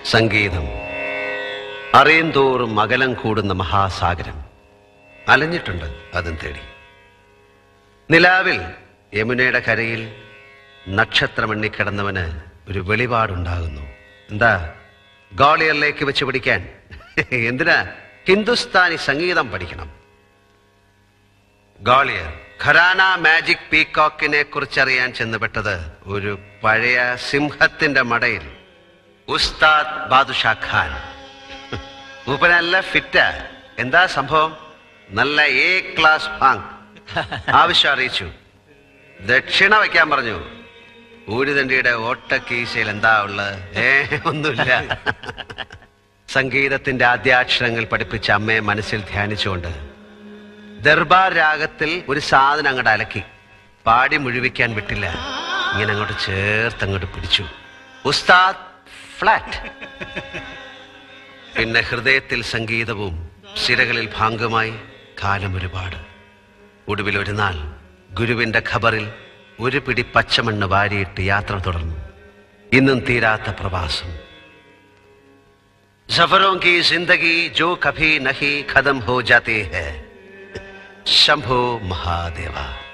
സംഗീതം അറിയന്തോറും അകലം കൂടുന്ന മഹാസാഗരം അലഞ്ഞിട്ടുണ്ട് അതും തേടി നിലാവിൽ യമുനയുടെ കരയിൽ നക്ഷത്രമെണ്ണി കിടന്നവന് ഒരു വെളിപാടുണ്ടാകുന്നു എന്താ ഗോളിയറിലേക്ക് വെച്ച് പിടിക്കാൻ എന്തിനാ ഹിന്ദുസ്ഥാനി സംഗീതം പഠിക്കണം ഗോളിയർ ഖരാന മാജിക് പീകോക്കിനെ കുറിച്ചറിയാൻ ചെന്നുപെട്ടത് ഒരു പഴയ സിംഹത്തിന്റെ മടയിൽ ഉസ്താദ് ബാദുഷാ ഖാൻ മൂപ്പ നല്ല ഫിറ്റാ എന്താ സംഭവം നല്ല എ ക്ലാസ് ഭാങ് ആവശ്യം അറിയിച്ചു ദക്ഷിണ വയ്ക്കാൻ പറഞ്ഞു ഊരുതണ്ടിയുടെ ഓട്ടക്കീശയിൽ എന്താ ഉള്ളത് ഏ ഒന്നുമില്ല സംഗീതത്തിന്റെ ആദ്യാക്ഷരങ്ങൾ പഠിപ്പിച്ച അമ്മയെ മനസ്സിൽ ധ്യാനിച്ചുകൊണ്ട് ദർബാർ രാഗത്തിൽ ഒരു സാധനം അങ്ങോട്ട് അലക്കി പാടി മുഴുവിക്കാൻ വിട്ടില്ല ഇങ്ങനെ അങ്ങോട്ട് ചേർത്ത് അങ്ങോട്ട് പിടിച്ചു ഉസ്താദ് ഫ്ലാറ്റ് പിന്നെ ഹൃദയത്തിൽ സംഗീതവും സിരകളിൽ ഭാഗമായി കാലം ഒരുപാട് ഒടുവിൽ ഒരു നാൾ ഗുരുവിന്റെ ഖബറിൽ ഒരു പിടി പച്ചമണ്ണ് വാരിയിട്ട് യാത്ര തുടർന്നു ഇന്നും തീരാത്ത പ്രവാസം സഫरों की जिंदगी जो कभी नहीं खत्म हो जाती है शंभो महादेवा